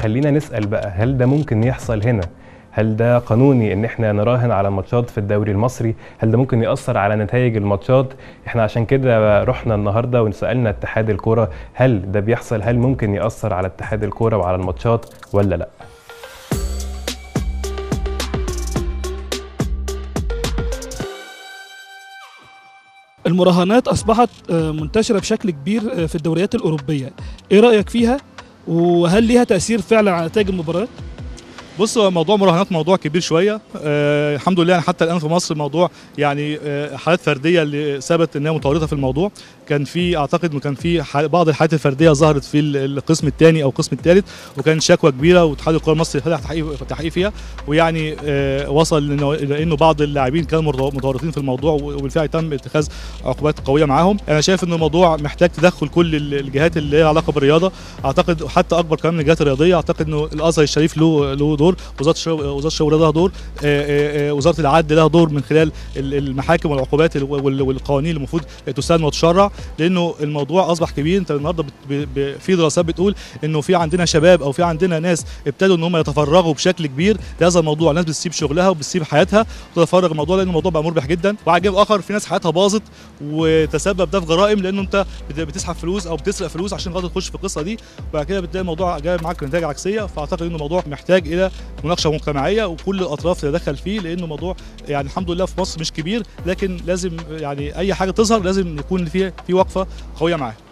خلينا نسال بقى هل ده ممكن يحصل هنا هل ده قانوني ان احنا نراهن على ماتشات في الدوري المصري هل ده ممكن ياثر على نتائج الماتشات احنا عشان كده رحنا النهارده وسالنا اتحاد الكوره هل ده بيحصل هل ممكن ياثر على اتحاد الكوره وعلى الماتشات ولا لا المراهنات اصبحت آه، منتشره بشكل كبير آه، في الدوريات الاوروبيه ايه رايك فيها وهل ليها تاثير فعلا على نتائج المباريات بص هو موضوع مراهنات موضوع كبير شويه آه الحمد لله يعني حتى الان في مصر موضوع يعني آه حالات فرديه اللي ثبت انها متورطه في الموضوع كان في اعتقد انه كان في ح- بعض الحالات الفرديه ظهرت في ال- القسم الثاني او القسم الثالث وكان شكوى كبيره واتحاد الكره المصري فتح تحقيق تحقيق فيها ويعني آه وصل انه إلى انه بعض اللاعبين كانوا مرتو- متورطين في الموضوع وبالفعل تم اتخاذ عقوبات قويه معاهم انا شايف ان الموضوع محتاج تدخل كل ال- الجهات اللي لها علاقه بالرياضه اعتقد حتى اكبر كمان من الجهات الرياضيه اعتقد انه الازهر الشريف له له دور وزاره الشباب وزاره الشباب والرياضه لها دور آه، آه، آه، وزاره العدل لها دور من خلال ال- المحاكم والعقوبات ال- وال- والقوانين اللي المفروض تسن وتشرع لانه الموضوع اصبح كبير انت النهارده بت- ب- ب- في دراسات بتقول انه في عندنا شباب او في عندنا ناس ابتدوا ان هم يتفرغوا بشكل كبير لهذا الموضوع ناس بتسيب شغلها وبتسيب حياتها وتتفرغ الموضوع لان الموضوع بقى مربح جدا وعلى الجانب الاخر في ناس حياتها باظت وتسبب ده في جرائم لانه انت بت- بتسحب فلوس او بتسرق فلوس عشان خاطر تخش في القصه دي وبعد كده بتلاقي الموضوع جاي معاك نتائج عكسيه فاعتقد انه الموضوع محتاج الى مناقشه مجتمعيه وكل الاطراف تتدخل فيه لانه الموضوع يعني الحمد لله في مصر مش كبير لكن لازم يعني اي حاجه تظهر لازم يكون فيها في وقفه قويه معاه